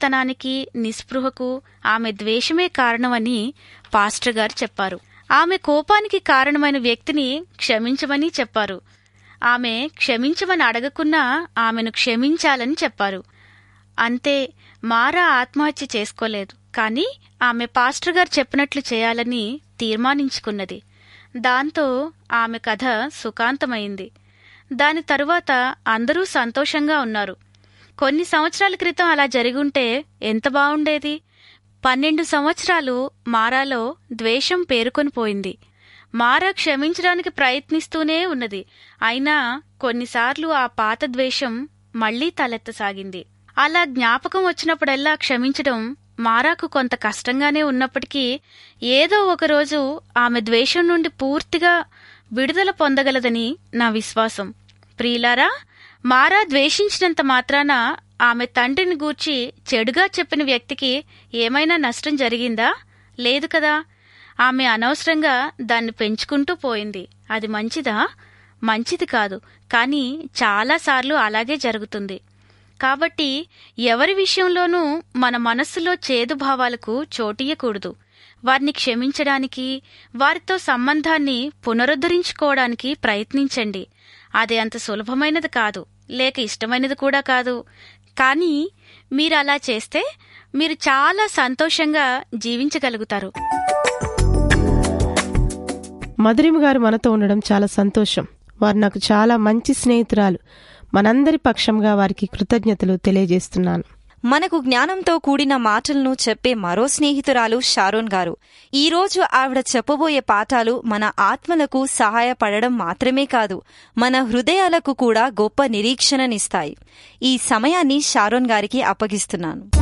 ఒంటరితనానికి నిస్పృహకు ఆమె ద్వేషమే కారణమని పాస్టర్ గారు చెప్పారు ఆమె కోపానికి కారణమైన వ్యక్తిని క్షమించమని చెప్పారు ఆమె క్షమించమని అడగకున్నా ఆమెను క్షమించాలని చెప్పారు అంతే మారా ఆత్మహత్య చేసుకోలేదు కానీ ఆమె పాస్టర్ గారు చెప్పినట్లు చేయాలని తీర్మానించుకున్నది దాంతో ఆమె కథ సుఖాంతమైంది దాని తరువాత అందరూ సంతోషంగా ఉన్నారు కొన్ని సంవత్సరాల క్రితం అలా జరిగుంటే ఎంత బావుండేది పన్నెండు సంవత్సరాలు మారాలో ద్వేషం పేరుకొని పోయింది మారా క్షమించడానికి ప్రయత్నిస్తూనే ఉన్నది అయినా కొన్నిసార్లు ఆ పాత ద్వేషం మళ్లీ తలెత్తసాగింది అలా జ్ఞాపకం వచ్చినప్పుడల్లా క్షమించడం మారాకు కొంత కష్టంగానే ఉన్నప్పటికీ ఏదో ఒకరోజు ఆమె ద్వేషం నుండి పూర్తిగా విడుదల పొందగలదని నా విశ్వాసం ప్రియులారా మారా ద్వేషించినంత మాత్రాన ఆమె తండ్రిని గూర్చి చెడుగా చెప్పిన వ్యక్తికి ఏమైనా నష్టం జరిగిందా లేదు కదా ఆమె అనవసరంగా దాన్ని పెంచుకుంటూ పోయింది అది మంచిదా మంచిది కాదు కానీ చాలాసార్లు అలాగే జరుగుతుంది కాబట్టి ఎవరి విషయంలోనూ మన మనస్సులో చేదు భావాలకు చోటియ్యకూడదు వారిని క్షమించడానికి వారితో సంబంధాన్ని పునరుద్ధరించుకోవడానికి ప్రయత్నించండి అది అంత సులభమైనది కాదు లేక ఇష్టమైనది కూడా కాదు కానీ మీరు అలా చేస్తే మీరు చాలా సంతోషంగా జీవించగలుగుతారు మధురిమ గారు మనతో ఉండడం చాలా సంతోషం వారు నాకు చాలా మంచి స్నేహితురాలు మనందరి పక్షంగా వారికి కృతజ్ఞతలు తెలియజేస్తున్నాను మనకు జ్ఞానంతో కూడిన మాటలను చెప్పే మరో స్నేహితురాలు షారోన్ గారు ఈ రోజు ఆవిడ చెప్పబోయే పాఠాలు మన ఆత్మలకు సహాయపడడం మాత్రమే కాదు మన హృదయాలకు కూడా గొప్ప నిరీక్షణనిస్తాయి ఈ సమయాన్ని షారోన్ గారికి అప్పగిస్తున్నాను